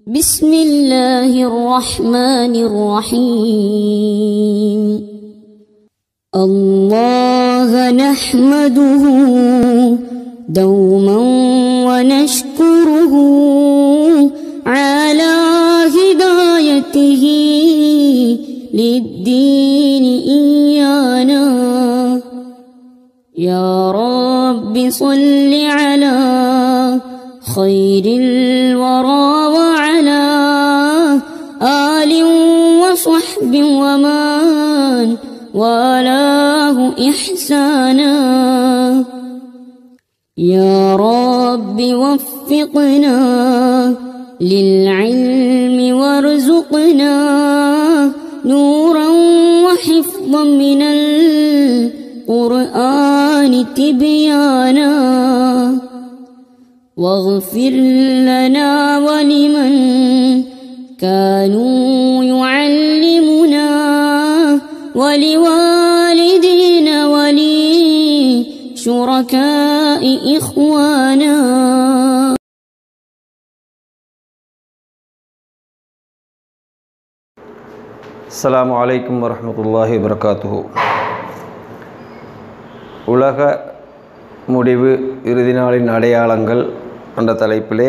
بسم الله الرحمن الرحيم الله نحمده دوما ونشكره على هدايته للدين إيانا يا رب صل على خير الورى وعلى آل وصحب ومن والاه إحسانا يا رب وفقنا للعلم وارزقنا نورا وحفظا من القرآن تبيانا واغفر لنا ولمن كانوا يعلمنا ولوالدينا ولشركاء إخوانا அஸ்ஸலாமு அலைக்கும் வரஹ்மத்துல்லாஹி வபரகாத்துஹு உலக முடிவு இறுதி நாளின் அடையாளங்கள் என்ற தலைப்பிலே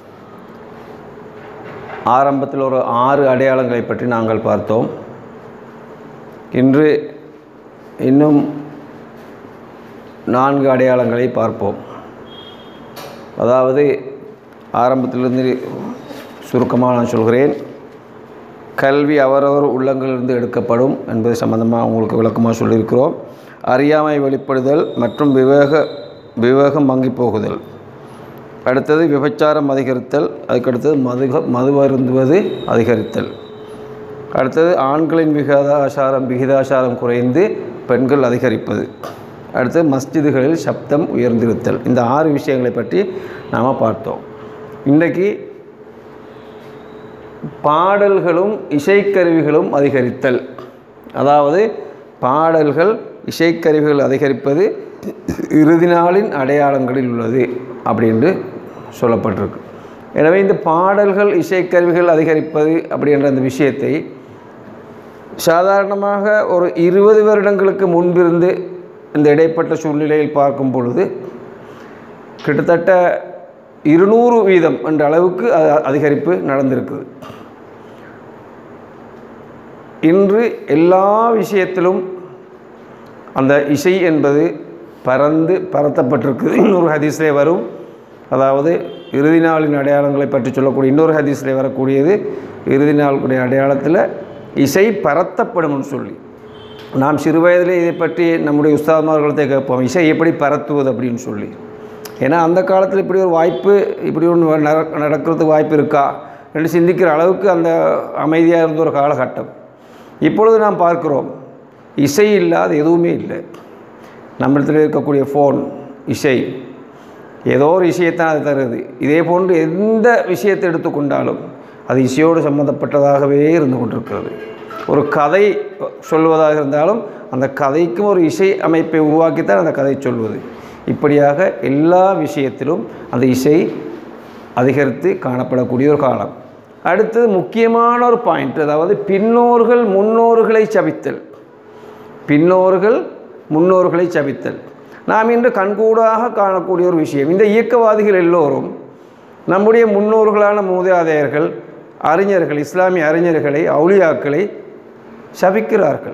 ஆரம்பத்தில் ஒரு ஆறு அடையாளங்களை பற்றி நாங்கள் பார்த்தோம் இன்று இன்னும் நான்கு அடையாளங்களை பார்ப்போம் அதாவது ஆரம்பத்திலிருந்து சுருக்கமாக நான் சொல்கிறேன் கல்வி அவரவர் உள்ளங்களிலிருந்து எடுக்கப்படும் என்பது சம்பந்தமாக உங்களுக்கு விளக்கமாக சொல்லியிருக்கிறோம் அறியாமை வெளிப்படுதல் மற்றும் விவேக விவேகம் மங்கி போகுதல் அடுத்தது விபச்சாரம் அதிகரித்தல் அதுக்கடுத்தது மதுக மது அருந்துவது அதிகரித்தல் அடுத்தது ஆண்களின் விகிதாசாரம் விகிதாசாரம் குறைந்து பெண்கள் அதிகரிப்பது அடுத்தது மஸ்ஜிதுகளில் சப்தம் உயர்ந்திருத்தல் இந்த ஆறு விஷயங்களை பற்றி நாம் பார்த்தோம் இன்றைக்கி பாடல்களும் இசைக்கருவிகளும் அதிகரித்தல் அதாவது பாடல்கள் இசைக்கருவிகள் அதிகரிப்பது இறுதி நாளின் அடையாளங்களில் உள்ளது அப்படின்று சொல்லப்பட்டிருக்கு எனவே இந்த பாடல்கள் இசைக்கருவிகள் அதிகரிப்பது அப்படின்ற அந்த விஷயத்தை சாதாரணமாக ஒரு இருபது வருடங்களுக்கு முன்பிருந்து இந்த இடைப்பட்ட சூழ்நிலையில் பார்க்கும் பொழுது கிட்டத்தட்ட இருநூறு வீதம் என்ற அளவுக்கு அது அதிகரிப்பு நடந்திருக்குது இன்று எல்லா விஷயத்திலும் அந்த இசை என்பது பறந்து பரத்தப்பட்டிருக்குது இன்னொரு ஹதீஸ்லே வரும் அதாவது இறுதி நாளின் அடையாளங்களை பற்றி சொல்லக்கூடிய இன்னொரு ஹதீஸ்லே வரக்கூடியது இறுதி நாளுடைய அடையாளத்தில் இசை பரத்தப்படும்னு சொல்லி நாம் சிறு வயதிலே இதை பற்றி நம்முடைய உஸ்தாத்மார்கள்ட்ட கேட்போம் இசை எப்படி பரத்துவது அப்படின்னு சொல்லி ஏன்னா அந்த காலத்தில் இப்படி ஒரு வாய்ப்பு இப்படி ஒன்று நடக்கிறதுக்கு வாய்ப்பு இருக்கா என்று சிந்திக்கிற அளவுக்கு அந்த அமைதியாக இருந்த ஒரு காலகட்டம் இப்பொழுது நாம் பார்க்கிறோம் இசை இல்லாத எதுவுமே இல்லை நம்மிடத்தில் இருக்கக்கூடிய ஃபோன் இசை ஏதோ ஒரு இசையத்தான் அது தருது இதே போன்று எந்த விஷயத்தை எடுத்துக்கொண்டாலும் அது இசையோடு சம்மந்தப்பட்டதாகவே இருந்து கொண்டிருக்கிறது ஒரு கதை சொல்வதாக இருந்தாலும் அந்த கதைக்கும் ஒரு இசை அமைப்பை உருவாக்கித்தான் அந்த கதை சொல்வது இப்படியாக எல்லா விஷயத்திலும் அந்த இசை அதிகரித்து காணப்படக்கூடிய ஒரு காலம் அடுத்தது முக்கியமான ஒரு பாயிண்ட் அதாவது பின்னோர்கள் முன்னோர்களை சபித்தல் பின்னோர்கள் முன்னோர்களை சபித்தல் நாம் இன்று கண்கூடாக காணக்கூடிய ஒரு விஷயம் இந்த இயக்கவாதிகள் எல்லோரும் நம்முடைய முன்னோர்களான மூதாதையர்கள் அறிஞர்கள் இஸ்லாமிய அறிஞர்களை அவுளியாக்களை சபிக்கிறார்கள்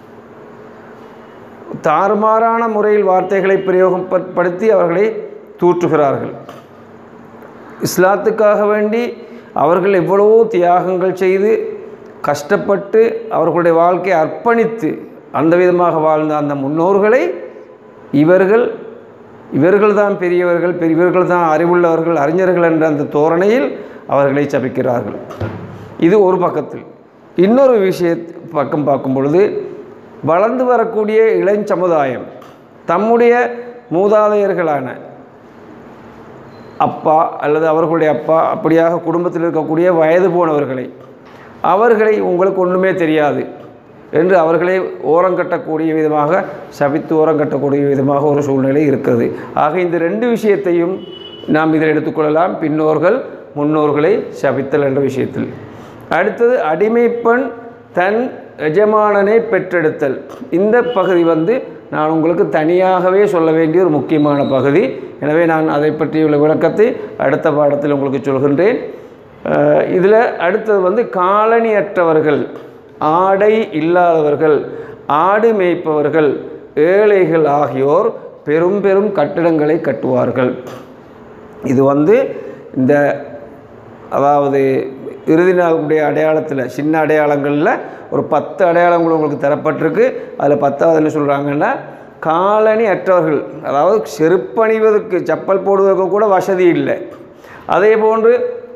தாறுமாறான முறையில் வார்த்தைகளை பிரயோகப்படுத்தி அவர்களை தூற்றுகிறார்கள் இஸ்லாத்துக்காக வேண்டி அவர்கள் எவ்வளவோ தியாகங்கள் செய்து கஷ்டப்பட்டு அவர்களுடைய வாழ்க்கையை அர்ப்பணித்து அந்த விதமாக வாழ்ந்த அந்த முன்னோர்களை இவர்கள் இவர்கள் தான் பெரியவர்கள் பெரியவர்கள் தான் அறிவுள்ளவர்கள் அறிஞர்கள் என்ற அந்த தோரணையில் அவர்களை சபிக்கிறார்கள் இது ஒரு பக்கத்தில் இன்னொரு விஷய பக்கம் பார்க்கும் பொழுது வளர்ந்து வரக்கூடிய இளஞ்சமுதாயம் தம்முடைய மூதாதையர்களான அப்பா அல்லது அவர்களுடைய அப்பா அப்படியாக குடும்பத்தில் இருக்கக்கூடிய வயது போனவர்களை அவர்களை உங்களுக்கு ஒன்றுமே தெரியாது என்று அவர்களை ஓரங்கட்டக்கூடிய விதமாக சபித்து ஓரங்கட்டக்கூடிய விதமாக ஒரு சூழ்நிலை இருக்கிறது ஆக இந்த ரெண்டு விஷயத்தையும் நாம் இதில் எடுத்துக்கொள்ளலாம் பின்னோர்கள் முன்னோர்களை சபித்தல் என்ற விஷயத்தில் அடுத்தது அடிமைப்பெண் தன் எஜமானனை பெற்றெடுத்தல் இந்த பகுதி வந்து நான் உங்களுக்கு தனியாகவே சொல்ல வேண்டிய ஒரு முக்கியமான பகுதி எனவே நான் அதை பற்றியுள்ள விளக்கத்தை அடுத்த பாடத்தில் உங்களுக்கு சொல்கின்றேன் இதில் அடுத்தது வந்து காலணியற்றவர்கள் ஆடை இல்லாதவர்கள் ஆடு மேய்ப்பவர்கள் ஏழைகள் ஆகியோர் பெரும் பெரும் கட்டிடங்களை கட்டுவார்கள் இது வந்து இந்த அதாவது இறுதி நாளுடைய அடையாளத்தில் சின்ன அடையாளங்களில் ஒரு பத்து அடையாளங்கள் உங்களுக்கு தரப்பட்டிருக்கு அதில் பத்தாவது என்ன சொல்கிறாங்கன்னா காலணி அற்றவர்கள் அதாவது செருப்பணிவதற்கு செப்பல் போடுவதற்கு கூட வசதி இல்லை அதே போன்று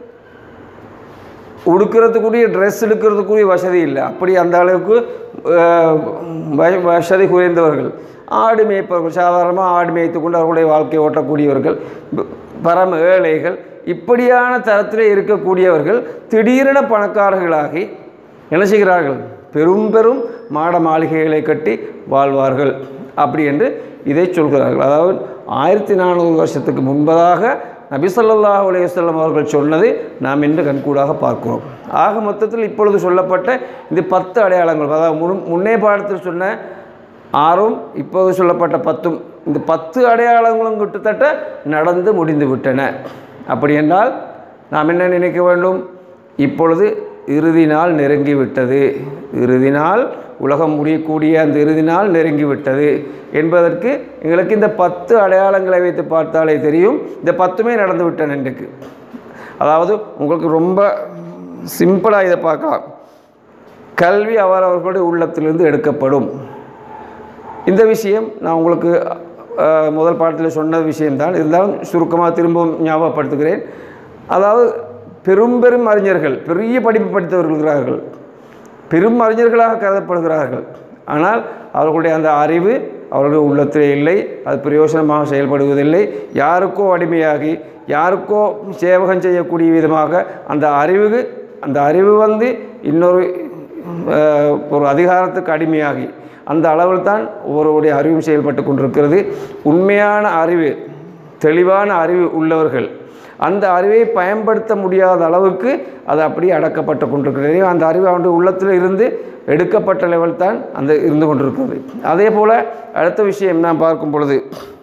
உடுக்கிறதுக்குரிய ட்ரெஸ் எடுக்கிறதுக்குரிய வசதி இல்லை அப்படி அந்த அளவுக்கு அஹ், வ- வசதி குறைந்தவர்கள் ஆடு மேய்ப்பவர்கள் சாதாரணமாக ஆடு மேய்த்து கொண்டு அவர்களுடைய வாழ்க்கையை ஓட்டக்கூடியவர்கள் ப- பரம ஏழைகள் இப்படியான தரத்தில் இருக்கக்கூடியவர்கள் திடீரென பணக்காரர்களாகி என்ன செய்கிறார்கள் பெரும் பெரும் மாட மாளிகைகளை கட்டி வாழ்வார்கள் அப்படி என்று இதை சொல்கிறார்கள் அதாவது ஆயிரத்தி நானூறு வருஷத்துக்கு முன்பதாக நபி ஸல்லல்லாஹு அலைஹி வஸல்லம் அவர்கள் சொன்னதை நாம் இன்று கண்கூடாக பார்க்கிறோம் ஆக மொத்தத்தில் இப்பொழுது சொல்லப்பட்ட இந்த பத்து அடையாளங்கள் அதாவது முன் முன்னே பாடத்தில் சொன்ன ஆறும் இப்போது சொல்லப்பட்ட பத்தும் இந்த பத்து அடையாளங்களும் கிட்டத்தட்ட நடந்து முடிந்து விட்டன அப்படி என்றால் நாம் என்ன நினைக்க வேண்டும் இப்பொழுது இறுதி நாள் நெருங்கி விட்டது இறுதி நாள் உலகம் முடியக்கூடிய அந்த இறுதி நாள் நெருங்கி விட்டது என்பதற்கு எங்களுக்கு இந்த பத்து அடையாளங்களை வைத்து பார்த்தாலே தெரியும் இந்த பத்துமே நடந்து விட்டன இன்றைக்கு அதாவது உங்களுக்கு ரொம்ப சிம்பிளாக இதை பார்க்கலாம் கல்வி அவரவர்களுடைய உள்ளத்திலிருந்து எடுக்கப்படும் இந்த விஷயம் நான் உங்களுக்கு அஹ், முதல் பாடத்தில் சொன்ன விஷயம்தான் இருந்தாலும் சுருக்கமாக திரும்பவும் ஞாபகப்படுத்துகிறேன் அதாவது பெரும் பெரும் அறிஞர்கள் பெரிய படிப்பு படித்தவர்கள் இருக்கிறார்கள் பெரும் அறிஞர்களாக கருதப்படுகிறார்கள் ஆனால் அவர்களுடைய அந்த அறிவு அவர்களுடைய உள்ளத்திலே இல்லை அது பிரயோசனமாக செயல்படுவதில்லை யாருக்கோ அடிமையாகி யாருக்கோ சேவகம் செய்யக்கூடிய விதமாக அந்த அறிவு அந்த அறிவு வந்து இன்னொரு அஹ், ஒரு அதிகாரத்துக்கு அடிமையாகி அந்த அளவில் தான் ஒவ்வொருவருடைய அறிவும் செயல்பட்டு கொண்டிருக்கிறது உண்மையான அறிவு தெளிவான அறிவு உள்ளவர்கள் அந்த அறிவை பயன்படுத்த முடியாத அளவுக்கு அது அப்படியே அடக்கப்பட்டு கொண்டிருக்கிறது அந்த அறிவு அவனுடைய உள்ளத்தில் இருந்து எடுக்கப்பட்ட லெவல் தான் அந்த இருந்து கொண்டிருக்கிறது அதே போல் அடுத்த விஷயம் நாம் பார்க்கும் பொழுது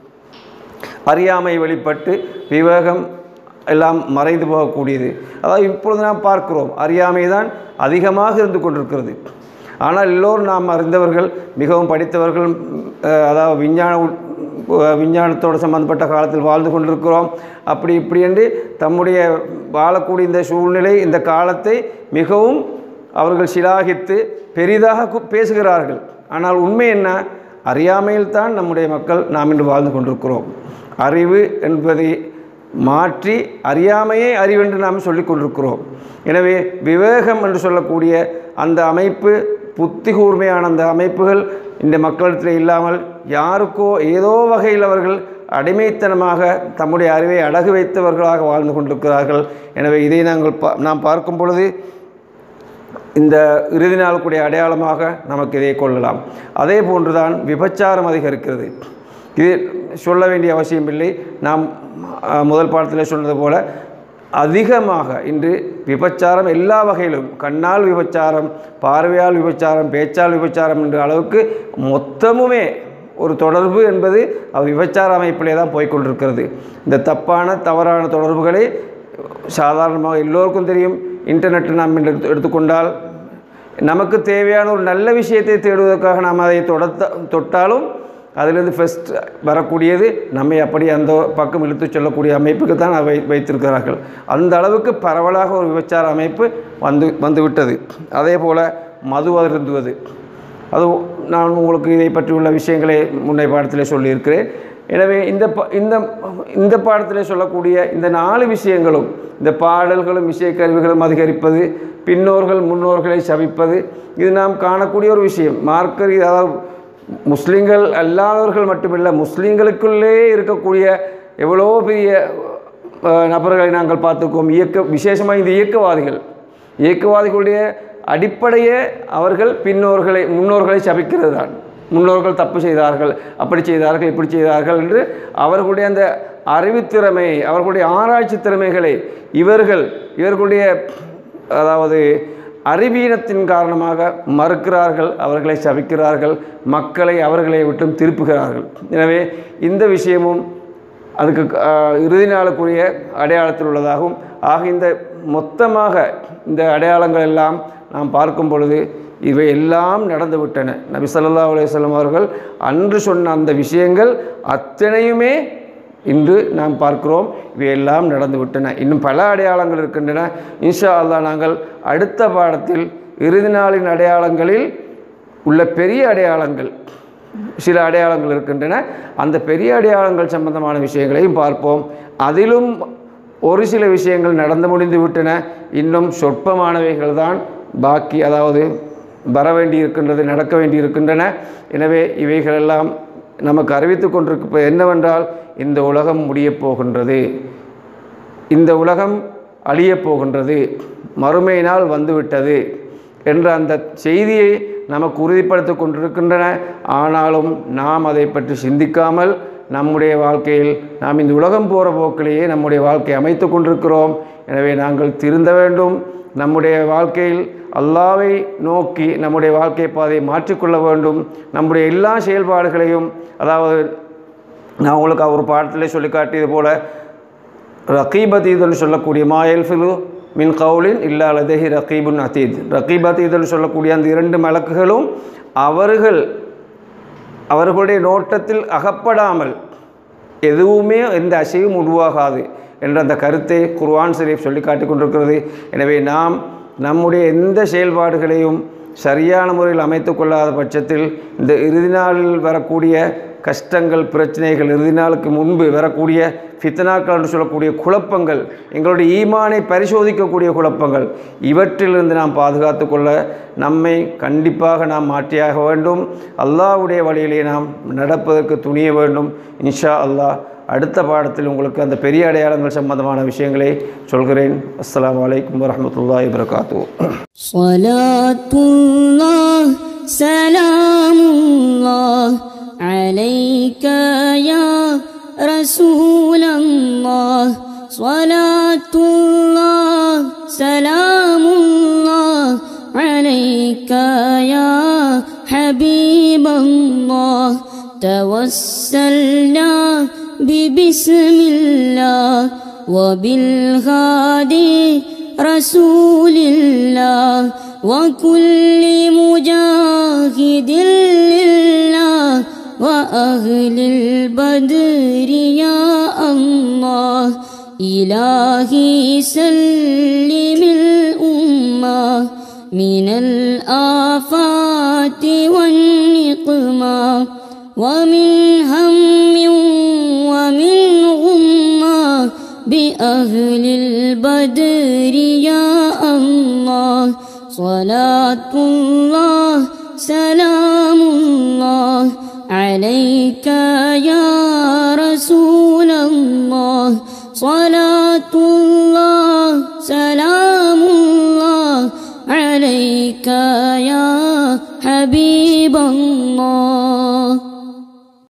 அறியாமை வெளிப்பட்டு விவேகம் எல்லாம் மறைந்து போகக்கூடியது அதாவது இப்பொழுது நாம் பார்க்கிறோம் அறியாமை தான் அதிகமாக இருந்து கொண்டிருக்கிறது ஆனால் எல்லோரும் நாம் அறிந்தவர்கள் மிகவும் படித்தவர்கள் அஹ், அதாவது விஞ்ஞான உட்- அஹ், விஞ்ஞானத்தோடு சம்பந்தப்பட்ட காலத்தில் வாழ்ந்து கொண்டிருக்கிறோம் அப்படி இப்படி என்று தம்முடைய வாழக்கூடிய இந்த சூழ்நிலை இந்த காலத்தை மிகவும் அவர்கள் சிலாகித்து பெரிதாக கு- பேசுகிறார்கள் ஆனால் உண்மை என்ன அறியாமையில் தான் நம்முடைய மக்கள் நாம் இன்று வாழ்ந்து கொண்டிருக்கிறோம் அறிவு என்பதை மாற்றி அறியாமையே அறிவென்று நாம் சொல்லிக் கொண்டிருக்கிறோம் எனவே விவேகம் என்று சொல்லக்கூடிய அந்த அமைப்பு புத்தி கூர்மையான அந்த அமைப்புகள் இந்த மக்களிடத்தில் இல்லாமல் யாருக்கோ ஏதோ வகையில் அவர்கள் அடிமைத்தனமாக தம்முடைய அறிவை அடகு வைத்தவர்களாக வாழ்ந்து கொண்டிருக்கிறார்கள் எனவே இதை நாங்கள் பா நாம் பார்க்கும் பொழுது இந்த இறுதி நாளுக்குடைய அடையாளமாக நமக்கு இதை கொள்ளலாம் அதே போன்றுதான் விபச்சாரம் அதிகரிக்கிறது இது சொல்ல வேண்டிய அவசியமில்லை நாம் அஹ், முதல் பாடத்தில் சொன்னது போல அதிகமாக இன்று விபச்சாரம் எல்லா வகையிலும் கண்ணால் விபச்சாரம் பார்வையால் விபச்சாரம் பேச்சால் விபச்சாரம் என்ற அளவுக்கு மொத்தமுமே ஒரு தொடர்பு என்பது அது விபச்சார அமைப்பிலே தான் போய்க்கொண்டிருக்கிறது இந்த தப்பான தவறான தொடர்புகளை சாதாரணமாக எல்லோருக்கும் தெரியும் இன்டர்நெட் நாம் இன்று எடுத்து எடுத்துக்கொண்டால் நமக்கு தேவையான ஒரு நல்ல விஷயத்தை தேடுவதற்காக நாம் அதை தொடத்த தொட்டாலும் அதிலிருந்து ஃபஸ்ட் வரக்கூடியது நம்மை அப்படி அந்த பக்கம் இழுத்து செல்லக்கூடிய அமைப்புக்கு தான் வை வைத்திருக்கிறார்கள் அந்த அளவுக்கு பரவலாக ஒரு விபச்சார அமைப்பு வந்து வந்துவிட்டது அதே போல் மது அருந்துவது அது நான் உங்களுக்கு இதை பற்றியுள்ள விஷயங்களை முன்னை பாடத்திலே சொல்லியிருக்கிறேன் எனவே இந்த ப இந்த இந்த பாடத்திலே சொல்லக்கூடிய இந்த நாலு விஷயங்களும் இந்த பாடல்களும் இசைக்கருவிகளும் அதிகரிப்பது பின்னோர்கள் முன்னோர்களை சபிப்பது இது நாம் காணக்கூடிய ஒரு விஷயம் மார்க்கர் அதாவது முஸ்லீம்கள் அல்லாதவர்கள் மட்டுமில்லை முஸ்லீம்களுக்குள்ளே இருக்கக்கூடிய எவ்வளோ பெரிய அஹ், நபர்களை நாங்கள் பார்த்துக்கோம் இயக்க விசேஷமாக இந்த இயக்கவாதிகள் இயக்கவாதிகளுடைய அடிப்படையே அவர்கள் பின்னோர்களை முன்னோர்களை சபிக்கிறது தான் முன்னோர்கள் தப்பு செய்தார்கள் அப்படி செய்தார்கள் இப்படி செய்தார்கள் என்று அவர்களுடைய அந்த அறிவுத்திறமை அவர்களுடைய ஆராய்ச்சி திறமைகளை இவர்கள் இவர்களுடைய அதாவது அறிவீனத்தின் காரணமாக மறுக்கிறார்கள் அவர்களை சபிக்கிறார்கள் மக்களை அவர்களை விட்டும் திருப்புகிறார்கள் எனவே இந்த விஷயமும் அதுக்கு ஆஹ், இறுதி நாளுக்குரிய அடையாளத்தில் உள்ளதாகும் ஆக இந்த மொத்தமாக இந்த அடையாளங்கள் எல்லாம் நாம் பார்க்கும் பொழுது இவை எல்லாம் நடந்து விட்டன நபி ஸல்லல்லாஹு அலைஹி வஸல்லம் அவர்கள் அன்று சொன்ன அந்த விஷயங்கள் அத்தனையுமே இன்று நாம் பார்க்கிறோம் இவையெல்லாம் நடந்து விட்டன இன்னும் பல அடையாளங்கள் இருக்கின்றன இன்ஷா அல்லாஹ் நாங்கள் அடுத்த பாடத்தில் இறுதி நாளின் அடையாளங்களில் உள்ள பெரிய அடையாளங்கள் சில அடையாளங்கள் இருக்கின்றன அந்த பெரிய அடையாளங்கள் சம்பந்தமான விஷயங்களையும் பார்ப்போம் அதிலும் ஒரு சில விஷயங்கள் நடந்து முடிந்து விட்டன இன்னும் சொற்பமானவைகள் தான் பாக்கி அதாவது வர வேண்டி இருக்கின்றது நடக்க வேண்டி இருக்கின்றன எனவே இவைகளெல்லாம் நமக்கு அறிவித்து கொண்டிருக்க என்னவென்றால் இந்த உலகம் முடியப் போகின்றது இந்த உலகம் அழியப் போகின்றது மறுமை நாள் வந்துவிட்டது என்ற அந்த செய்தியை நமக்கு உறுதிப்படுத்தி கொண்டிருக்கின்றன ஆனாலும் நாம் அதை பற்றி சிந்திக்காமல் நம்முடைய வாழ்க்கையில் நாம் இந்த உலகம் போகிற போக்கிலேயே நம்முடைய வாழ்க்கையை அமைத்து கொண்டிருக்கிறோம் எனவே நாங்கள் திருந்த வேண்டும் நம்முடைய வாழ்க்கையில் அல்லாவை நோக்கி நம்முடைய வாழ்க்கை பாதையை மாற்றிக்கொள்ள வேண்டும் நம்முடைய எல்லா செயல்பாடுகளையும் அதாவது நான் உங்களுக்கு ஒரு பாடத்திலே சொல்லி காட்டியது போல ரகீப் அதீதுன்னு சொல்லக்கூடிய மாயல் ஃபிலு மின் கவுலின் இல்லா லதஹி ரகீபுன் அதீத் ரகீப் அதீதுன்னு சொல்லக்கூடிய அந்த இரண்டு மலக்குகளும் அவர்கள் அவர்களுடைய நோட்டத்தில் அகப்படாமல் எதுவுமே எந்த அசைவும் உருவாகாது என்ற அந்த கருத்தை குர்ஆன் ஷரீஃப் சொல்லி காட்டிக் கொண்டிருக்கிறது எனவே நாம் நம்முடைய எந்த செயல்பாடுகளையும் சரியான முறையில் அமைத்து கொள்ளாத பட்சத்தில் இந்த இறுதி நாளில் வரக்கூடிய கஷ்டங்கள் பிரச்சனைகள் இறுதி நாளுக்கு முன்பு வரக்கூடிய ஃபித்னாக்கள் என்று சொல்லக்கூடிய குழப்பங்கள் எங்களுடைய ஈமானை பரிசோதிக்கக்கூடிய குழப்பங்கள் இவற்றிலிருந்து நாம் பாதுகாத்து கொள்ள நம்மை கண்டிப்பாக நாம் மாற்றியாக வேண்டும் அல்லாஹ்வுடைய வழியிலே நாம் நடப்பதற்கு துணிய வேண்டும் இன்ஷா அல்லாஹ் அடுத்த பாடத்தில் உங்களுக்கு அந்த பெரிய அடையாளங்கள் சம்பந்தமான விஷயங்களை சொல்கிறேன் அஸ்ஸலாமு அலைக்கும் வரஹ்மத்துல்லாஹி வபரகாத்துஹு صلاة الله سلام الله عليك يا رسول الله صلاة الله سلام الله عليك يا حبيب الله توسلنا ببسم الله وبالهادي رسول الله وكل مجاهد لله وأهل البدر يا الله إلهي سلم الأمة من الآفات والنقمة ومن هم ومن غمة بأهل البدر يا الله صلاة الله سلام الله عليك يا رسول الله صلاة الله